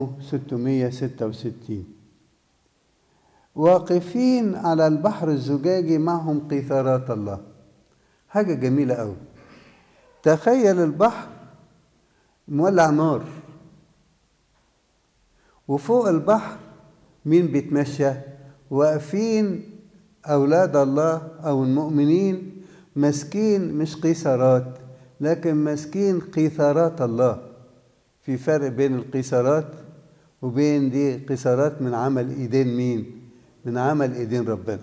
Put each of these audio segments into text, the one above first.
666 واقفين على البحر الزجاجي معهم قيثارات الله حاجة جميلة أوي تخيل البحر مولع نار وفوق البحر مين بيتمشى واقفين أولاد الله أو المؤمنين ماسكين مش قيثارات لكن ماسكين قيثارات الله في فرق بين القيثارات وبين دي قيثارات من عمل ايدين مين من عمل ايدين ربنا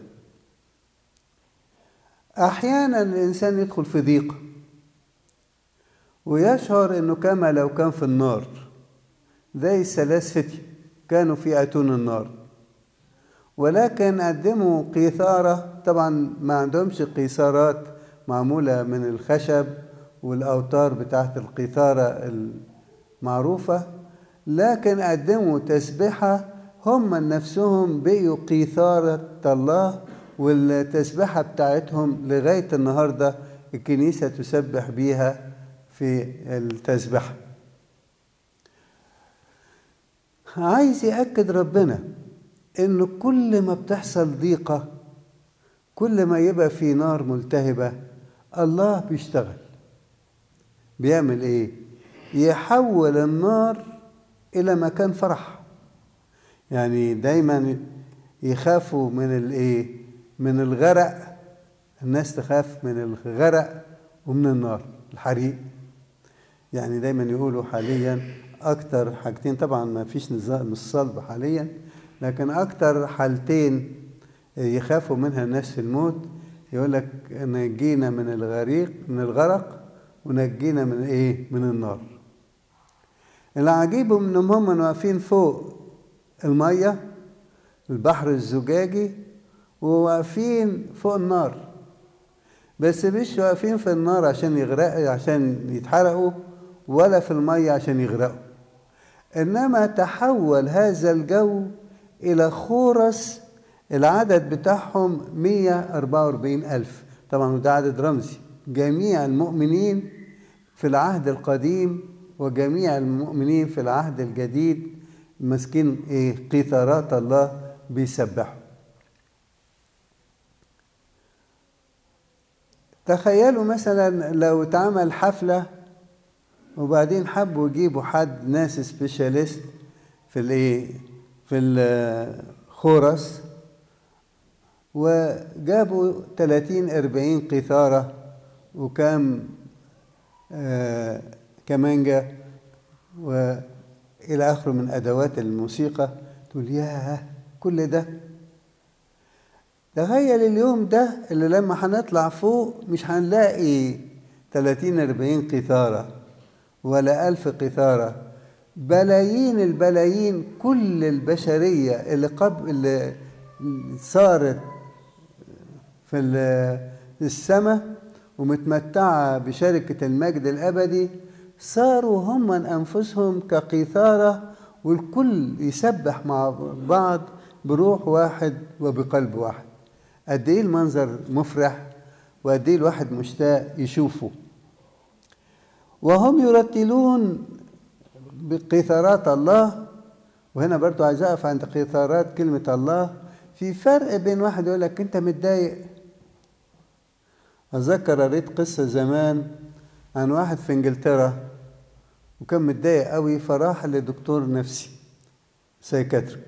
احيانا الانسان يدخل في ضيقه ويشعر انه كما لو كان في النار زي الثلاث فتية كانوا في اتون النار ولكن قدموا قيثارة طبعا ما عندهمش قيثارات معمولة من الخشب والأوتار بتاعت القيثارة المعروفة لكن قدموا تسبحة هم نفسهم بقوا قيثارة الله والتسبحة بتاعتهم لغاية النهاردة الكنيسة تسبح بيها في التسبحة عايز يأكد ربنا إنه كل ما بتحصل ضيقة كل ما يبقى في نار ملتهبة الله بيشتغل بيعمل إيه؟ يحول النار إلى مكان فرح يعني دايما يخافوا من الإيه؟ من الغرق الناس تخاف من الغرق ومن النار الحريق يعني دايما يقولوا حاليا أكتر حاجتين طبعا ما فيش نظام الصلب حاليا لكن أكتر حالتين يخافوا منها الناس في الموت يقول لك نجينا من الغريق من الغرق ونجينا من ايه من النار العجيب انهم هم واقفين فوق الميه البحر الزجاجي وواقفين فوق النار بس مش واقفين في النار عشان يغرق عشان يتحرقوا ولا في الميه عشان يغرقوا انما تحول هذا الجو الى خورس العدد بتاعهم 144 ألف طبعا ده عدد رمزي جميع المؤمنين في العهد القديم وجميع المؤمنين في العهد الجديد ماسكين ايه قيثارات الله بيسبحوا تخيلوا مثلا لو اتعمل حفلة وبعدين حبوا يجيبوا حد ناس سبيشاليست في الايه في الخورس وجابوا 30 40 قيثارة وكام آه كمانجا وإلى آخره من أدوات الموسيقى تقول ياه كل ده تخيل اليوم ده اللي لما هنطلع فوق مش هنلاقي 30 40 قيثارة ولا ألف قيثارة بلايين البلايين كل البشرية اللي قبل اللي صارت في السماء ومتمتعة بشركة المجد الأبدي صاروا هم أنفسهم كقيثارة والكل يسبح مع بعض بروح واحد وبقلب واحد قد إيه المنظر مفرح وقد إيه الواحد مشتاق يشوفه وهم يرتلون بقيثارات الله وهنا برضو عايز أقف عند قيثارات كلمة الله في فرق بين واحد يقول لك أنت متضايق أتذكر قريت قصة زمان عن واحد في إنجلترا وكان متضايق قوي فراح لدكتور نفسي سايكاتريك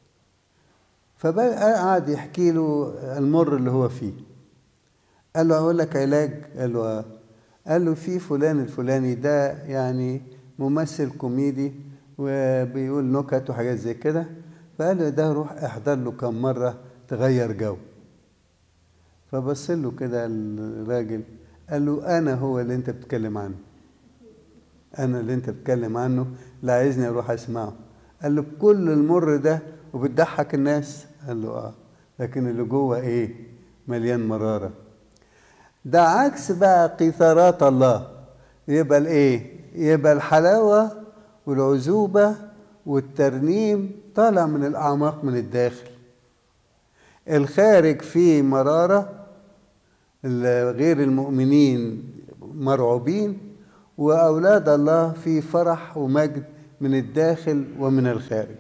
فبقى قعد يحكي له المر اللي هو فيه قال له أقول لك علاج قال له آه. قال له في فلان الفلاني ده يعني ممثل كوميدي وبيقول نكت وحاجات زي كده فقال له ده روح احضر له كم مرة تغير جو فبص له كده الراجل قال له أنا هو اللي أنت بتتكلم عنه أنا اللي أنت بتتكلم عنه لا عايزني أروح أسمعه قال له بكل المر ده وبتضحك الناس قال له آه لكن اللي جوه إيه مليان مرارة ده عكس بقى قيثارات الله يبقى الإيه يبقى الحلاوة والعزوبة والترنيم طالع من الأعماق من الداخل الخارج فيه مرارة غير المؤمنين مرعوبين وأولاد الله في فرح ومجد من الداخل ومن الخارج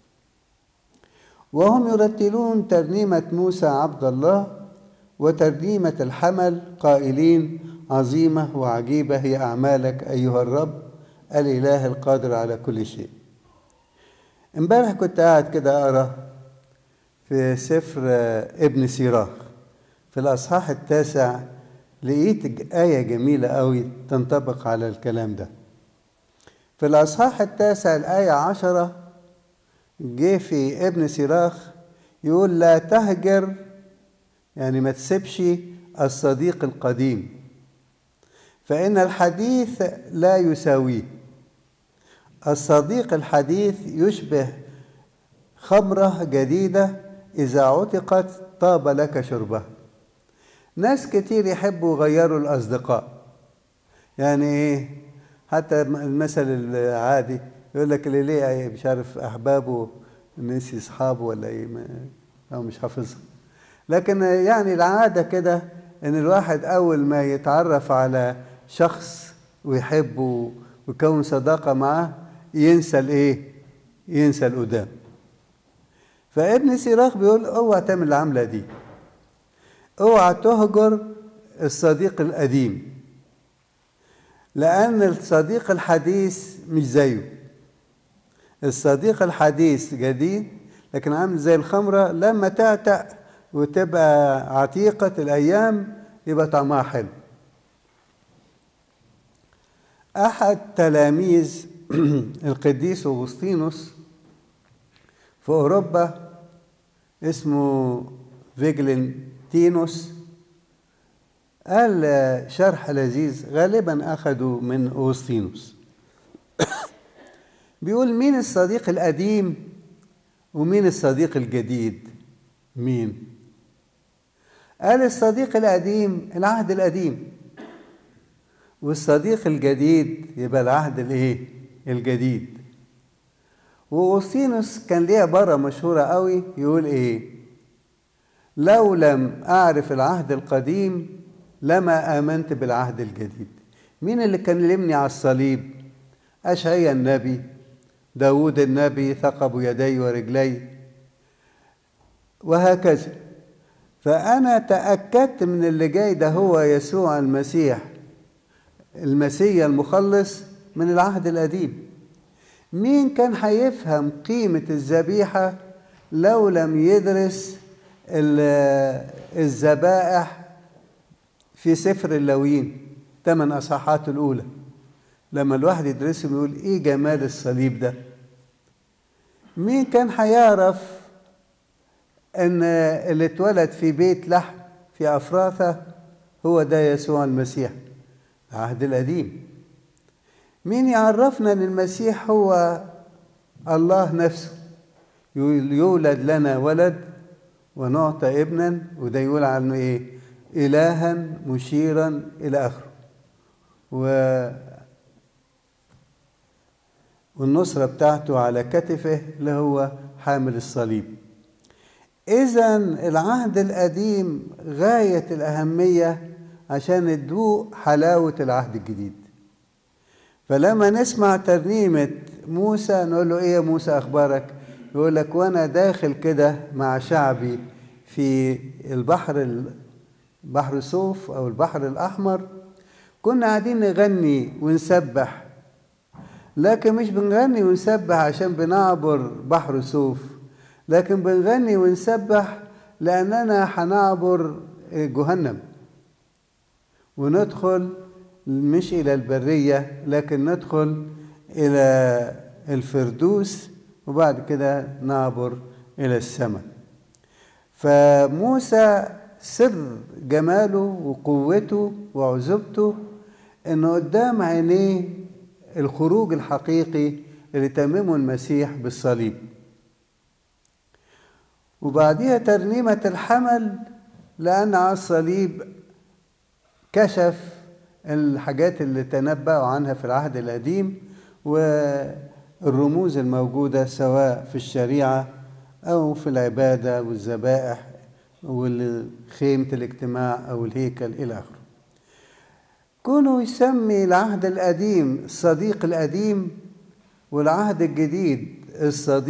وهم يرتلون ترنيمة موسى عبد الله وترنيمة الحمل قائلين عظيمة وعجيبة هي أعمالك أيها الرب الإله القادر على كل شيء امبارح كنت قاعد كده أقرأ في سفر ابن سيراخ في الأصحاح التاسع لقيت آية جميلة قوي تنطبق على الكلام ده في الأصحاح التاسع الآية عشرة جه في ابن سيراخ يقول لا تهجر يعني ما تسيبش الصديق القديم فإن الحديث لا يساويه الصديق الحديث يشبه خمرة جديدة إذا عتقت طاب لك شربها ناس كتير يحبوا يغيروا الأصدقاء يعني إيه حتى المثل العادي يقول لك اللي ليه مش عارف أحبابه نسي أصحابه ولا إيه أو مش حافظها لكن يعني العادة كده إن الواحد أول ما يتعرف على شخص ويحبه ويكون صداقة معاه ينسى الإيه؟ ينسى القدام فابن سيراخ بيقول اوعى تعمل العملة دي اوعى تهجر الصديق القديم لأن الصديق الحديث مش زيه الصديق الحديث جديد لكن عامل زي الخمرة لما تعتق وتبقى عتيقة الأيام يبقى طعمها حلو أحد تلاميذ القديس أغسطينوس في أوروبا اسمه فيجلنتينوس قال شرح لذيذ غالبا أخده من أغسطينوس بيقول مين الصديق القديم ومين الصديق الجديد مين قال الصديق القديم العهد القديم والصديق الجديد يبقى العهد الايه الجديد واوسينوس كان ليه عباره مشهوره قوي يقول ايه لو لم اعرف العهد القديم لما امنت بالعهد الجديد مين اللي كان يلمني على الصليب اشعيا النبي داود النبي ثقب يدي ورجلي وهكذا فأنا تأكدت من اللي جاي ده هو يسوع المسيح المسيح المخلص من العهد القديم مين كان هيفهم قيمة الذبيحة لو لم يدرس الذبائح في سفر اللويين ثمان أصحاحات الأولى لما الواحد يدرسهم يقول إيه جمال الصليب ده مين كان هيعرف ان اللي اتولد في بيت لحم في افراثه هو ده يسوع المسيح العهد القديم مين يعرفنا ان المسيح هو الله نفسه يولد لنا ولد ونعطى ابنا وده يقول عنه ايه الها مشيرا الى اخره و والنصرة بتاعته على كتفه اللي هو حامل الصليب إذا العهد القديم غاية الأهمية عشان ندوق حلاوة العهد الجديد فلما نسمع ترنيمة موسى نقول له إيه يا موسى أخبارك يقول لك وأنا داخل كده مع شعبي في البحر بحر صوف أو البحر الأحمر كنا قاعدين نغني ونسبح لكن مش بنغني ونسبح عشان بنعبر بحر صوف لكن بنغني ونسبح لأننا هنعبر جهنم وندخل مش إلى البرية لكن ندخل إلى الفردوس وبعد كده نعبر إلى السماء فموسى سر جماله وقوته وعزوبته انه قدام عينيه الخروج الحقيقي اللي تممه المسيح بالصليب وبعديها ترنيمة الحمل لأن على الصليب كشف الحاجات اللي تنبأوا عنها في العهد القديم والرموز الموجودة سواء في الشريعة أو في العبادة والذبائح وخيمة الاجتماع أو الهيكل إلى آخره كونه يسمي العهد القديم الصديق القديم والعهد الجديد الصديق